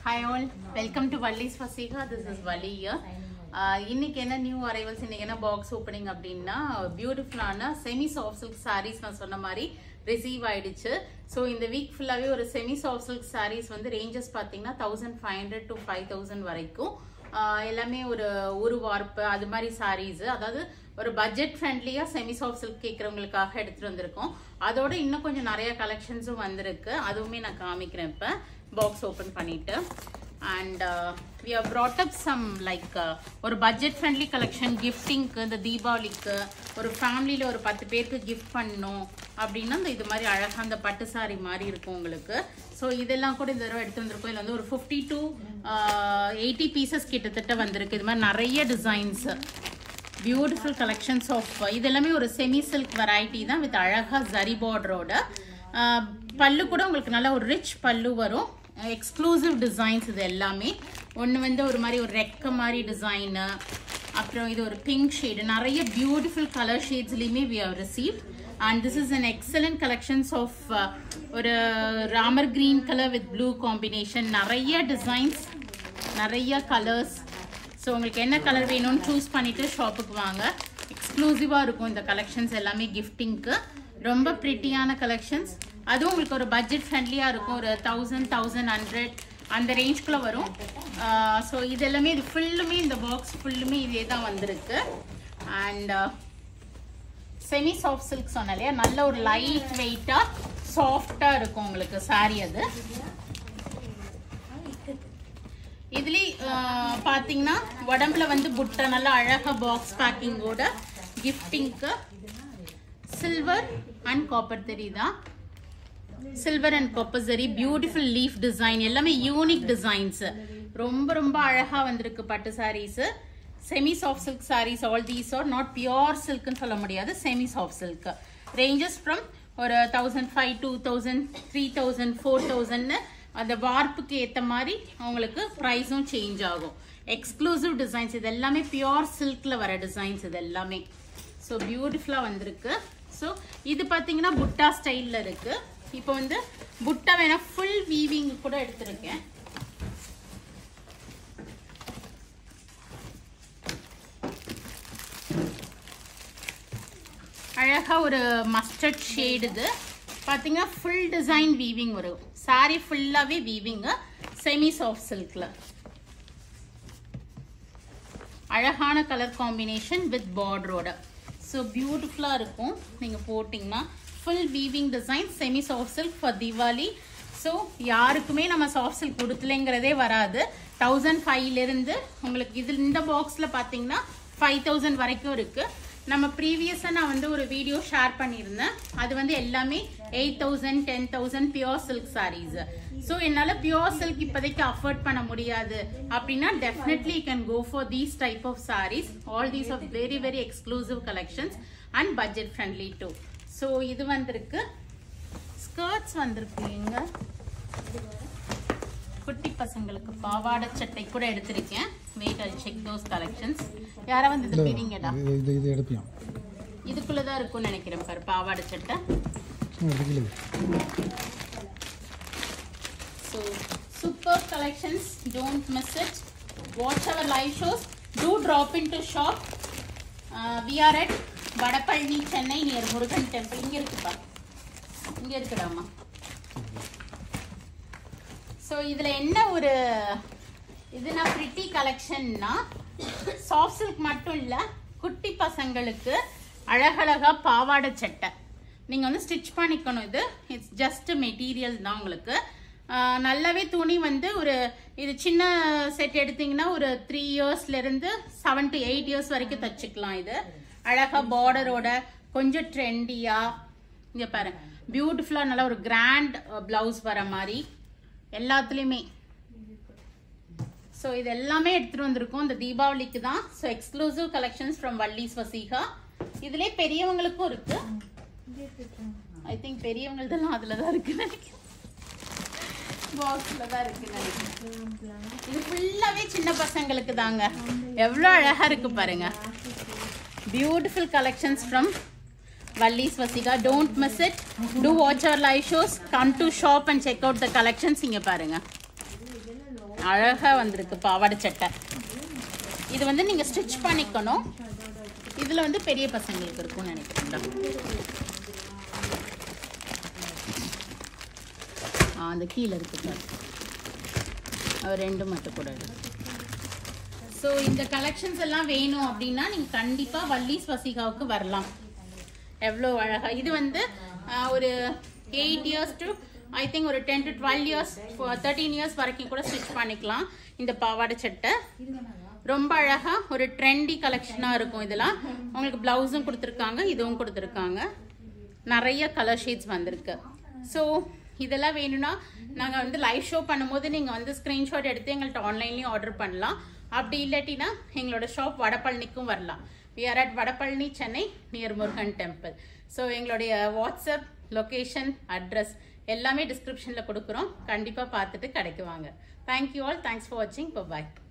Hi all welcome to Valli's ஃபசிகா this is Valli here. Ah இன்னைக்கு என்ன நியூ அரைவல்ஸ் இன்னைக்கு என்ன பாக்ஸ் ஓப்பனிங் அப்படின்னா பியூட்டிஃபுல்லான செமி சாஃப்ட் சில்க் sarees நான் சொன்ன மாதிரி ரிசீவ் ஆயிடுச்சு ஸோ இந்த வீக் ஃபுல்லாகவே ஒரு செமி சாஃப்ட் சில்க் sarees வந்து ரேஞ்சஸ் பார்த்தீங்கன்னா thousand five hundred to five thousand வரைக்கும் ஆஹ் எல்லாமே ஒரு ஒரு வார்ப்பு அது மாதிரி sarees அதாவது ஒரு பட்ஜெட் ஃப்ரெண்ட்லியாக செமி சாஃப்ட் சில்க் கேட்குறவங்களுக்காக எடுத்துட்டு வந்திருக்கோம் அதோட இன்னும் கொஞ்சம் நிறைய கலெக்ஷன்ஸும் வந்திருக்கு அதுவுமே நான் காமிக்கிறேன் இப்போ பாக்ஸ் ஓப்பன் பண்ணிட்டு and we have brought up some like ஒரு பட்ஜெட் ஃப்ரெண்ட்லி கலெக்ஷன் கிஃப்டிங்க்கு இந்த தீபாவளிக்கு ஒரு ஃபேமிலியில் ஒரு பத்து பேருக்கு கிஃப்ட் பண்ணணும் அப்படின்னா இந்த இது மாதிரி அழகாக அந்த பட்டு சாரி மாதிரி இருக்கும் உங்களுக்கு ஸோ இதெல்லாம் கூட இந்த தடவை எடுத்து வந்திருக்கோம் இதில் வந்து ஒரு ஃபிஃப்டி டு எயிட்டி பீசஸ் கிட்டத்தட்ட வந்திருக்கு இது மாதிரி நிறைய டிசைன்ஸ் பியூட்டிஃபுல் கலெக்ஷன்ஸ் ஆஃப் இது எல்லாமே ஒரு செமி சில்க் வெரைட்டி தான் வித் அழகா ஜரி பார்டரோட பல்லு கூட உங்களுக்கு நல்ல ஒரு ரிச் பல்லு வரும் எக்ஸ்க்ளூசிவ் டிசைன்ஸ் இது எல்லாமே ஒன்று வந்து ஒரு மாதிரி ஒரு ரெக்க மாதிரி டிசைனு அப்புறம் இது ஒரு பிங்க் ஷேடு நிறைய பியூட்டிஃபுல் கலர் ஷேட்ஸ்லையுமே we have receive and this is an excellent collections of ஒரு Ramar green colour with blue combination நிறைய டிசைன்ஸ் நிறைய கலர்ஸ் ஸோ உங்களுக்கு என்ன கலர் வேணும்னு சூஸ் பண்ணிட்டு ஷாப்புக்கு வாங்க எக்ஸ்க்ளூசிவாக இருக்கும் இந்த கலெக்ஷன்ஸ் எல்லாமே கிஃப்டிங்க்கு ரொம்ப ப்ரிட்டியான கலெக்ஷன்ஸ் அதுவும் உங்களுக்கு ஒரு பட்ஜெட் ஃப்ரெண்ட்லியாக இருக்கும் ஒரு தௌசண்ட் தௌசண்ட் ஹண்ட்ரட் அந்த ரேஞ்ச்குள்ளே வரும் ஸோ இது எல்லாமே இது ஃபுல்லுமே இந்த பாக்ஸ் ஃபுல்லுமே இதே தான் வந்திருக்கு அண்ட் செமி சாஃப்ட் சில்க் சொன்னேன் இல்லையா நல்ல ஒரு லைட் வெயிட்டாக சாஃப்டாக இருக்கும் உங்களுக்கு சாரி அது இதுலேயே பார்த்தீங்கன்னா உடம்புல வந்து புட்டை நல்லா அழகாக பாக்ஸ் பேக்கிங்கோட கிஃப்டிங்க்கு சில்வர் அண்ட் காப்பர் தெரியுதா சில்வர் அண்ட் காப்பர் சரி பியூட்டிஃபுல் லீஃப் டிசைன் எல்லாமே யூனிக் டிசைன்ஸ் ரொம்ப ரொம்ப அழகாக வந்திருக்கு பட்டு saris semi soft silk saris all these are not pure சில்க்னு சொல்ல முடியாது semi soft silk ranges from ஒரு thousand five two thousand three thousand four தௌசண்ட்னு அந்த வார்ப்புக்கு ஏற்ற மாதிரி உங்களுக்கு ப்ரைஸும் சேஞ்ச் ஆகும் எக்ஸ்க்ளூசிவ் டிசைன்ஸ் இது எல்லாமே பியோர் சில்கில் வர டிசைன்ஸ் இது எல்லாமே ஸோ பியூட்டிஃபுல்லாக வந்திருக்கு ஸோ இது பார்த்தீங்கன்னா புட்டா ஸ்டைலில் இருக்குது இப்போ வந்து புட்டா வேணா ஃபுல் வீவிங் கூட எடுத்திருக்கேன் அழகா ஒரு மஸ்டர்ட் ஷேடு இது பார்த்தீங்கன்னா ஃபுல் டிசைன் வீவிங் வரும் சாரி ஃபுல்லாகவே வீவிங்கு செமி சாஃப்ட் சில்கில் அழகான கலர் காம்பினேஷன் வித் பார்டரோட ஸோ பியூட்டிஃபுல்லாக இருக்கும் நீங்கள் போட்டிங்கன்னா full weaving design semi soft silk for Deepavali so யாருக்குமே நம்ம சாஃப்ட் சில்க் கொடுத்துலேங்கிறதே வராது தௌசண்ட் ஃபைவ்லேருந்து உங்களுக்கு இதில் இந்த பாக்ஸில் பார்த்தீங்கன்னா ஃபைவ் தௌசண்ட் வரைக்கும் இருக்குது நம்ம ப்ரீவியஸாக நான் வந்து ஒரு வீடியோ ஷேர் பண்ணியிருந்தேன் அது வந்து எல்லாமே eight thousand ten thousand pure silk sarees so என்னால் பியோர் சில்க் இப்போதைக்கு அஃபோர்ட் பண்ண முடியாது அப்படின்னா definitely you can go for these type of sarees all these of very very exclusive collections and budget friendly too so இது வந்திருக்கு ஸ்கர்ட்ஸ் வந்திருக்கு எங்க குட்டி பசங்களுக்கு பாவாடை சட்டை கூட எடுத்திருக்கேன் wait I check those collections யாரா வந்து இது பிடிங்கடா இது இது இது எடுப்பியான் இதுக்குள்ள தான் இருக்கும்னு நினைக்கிறேன் பாரு பாவாடை சட்டை சும்மா எடுக்கல so super collections don't miss it watch our live shows to drop in to shop we are at Vadapalani Chennai near Murugan temple இங்கே இருக்குப்பா இங்கே இருக்குடாமா ஸோ இதில் என்ன ஒரு இதுனா ப்ரிட்டி கலெக்ஷன்னா சாஃப்ட் சில்க் மட்டும் இல்லை குட்டி பசங்களுக்கு அழகழகா பாவாடை சட்டை நீங்கள் வந்து ஸ்டிச் பண்ணிக்கணும் இது இட்ஸ் ஜஸ்ட் மெட்டீரியல் தான் உங்களுக்கு ஆஹ் நல்லாவே துணி வந்து ஒரு இது சின்ன செட் எடுத்தீங்கன்னா ஒரு த்ரீ இயர்ஸ்லேருந்து செவன் டு எயிட் இயர்ஸ் வரைக்கும் தச்சுக்கலாம் இது அழகா பார்டரோட கொஞ்சம் ட்ரெண்டியாக இங்கே பாருங்க பியூட்டிஃபுல்லாக நல்லா ஒரு கிராண்ட் ப்ளவுஸ் வர மாதிரி எல்லாத்துலேயுமே ஸோ இது எல்லாமே எடுத்துட்டு வந்திருக்கோம் இந்த தீபாவளிக்கு தான் so exclusive collections from Vallis Vasika இதுலேயே பெரியவங்களுக்கும் இருக்கு ஐ திங்க் பெரியவங்களதெல்லாம் அதில் தான் இருக்கு நினைக்கிறேன் பாக்ஸில் தான் இருக்கு நினைக்கிறேன் இது ஃபுல்லாகவே சின்ன பசங்களுக்கு தாங்க எவ்வளோ அழகாக இருக்கு பாருங்க beautiful collections from Vallis Vasika. Don't miss it. Do watch our live shows. Come to shop and check out the collections. இங்க பாருங்க அழகா வந்திருக்கு பாவாடை சட்டை இது வந்து நீங்க ஸ்டிச் பண்ணிக்கணும் இதுல வந்து பெரிய பசங்களுக்கு இருக்கும்னு நினைக்கிறேன்டா ஆ, அந்த கீழே இருக்கு பாரு. அது ரெண்டு மட்டும் கூட ஸோ இந்த கலெக்ஷன்ஸ் எல்லாம் வேணும் அப்படின்னா நீங்க கண்டிப்பா வள்ளிஸ் வசிகாவுக்கு வரலாம் எவ்வளோ அழகா இது வந்து ஆஹ், ஒரு eight years to I think ஒரு ten to twelve years thirteen years வரைக்கும் கூட ஸ்டிச் பண்ணிக்கலாம் இந்த பாவாடை சட்டை ரொம்ப அழகா ஒரு ட்ரெண்டி கலெக்ஷனாக இருக்கும் இதெல்லாம் உங்களுக்கு ப்ளவுஸும் கொடுத்துருக்காங்க இதுவும் கொடுத்துருக்காங்க நிறைய கலர் ஷேட்ஸ் வந்திருக்கு ஸோ இதெல்லாம் வேணும்னா நாங்கள் வந்து லைவ் ஷோ பண்ணும்போது நீங்கள் வந்து ஸ்க்ரீன்ஷாட் எடுத்து எங்கள்கிட்ட ஆன்லைன்லேயும் ஆர்டர் பண்ணலாம் அப்படி இல்லாட்டினா எங்களோட ஷாப் வடபழனிக்கும் வரலாம் we are at Vadapalani Chennai near Murugan temple so எங்களுடைய வாட்ஸ்அப் லொகேஷன் அட்ரஸ் எல்லாமே டிஸ்கிரிப்ஷனில் கொடுக்குறோம் கண்டிப்பாக பார்த்துட்டு கடைக்கு வாங்க தேங்க்யூ ஆல் தேங்க்ஸ் ஃபார் வாட்சிங் பாய்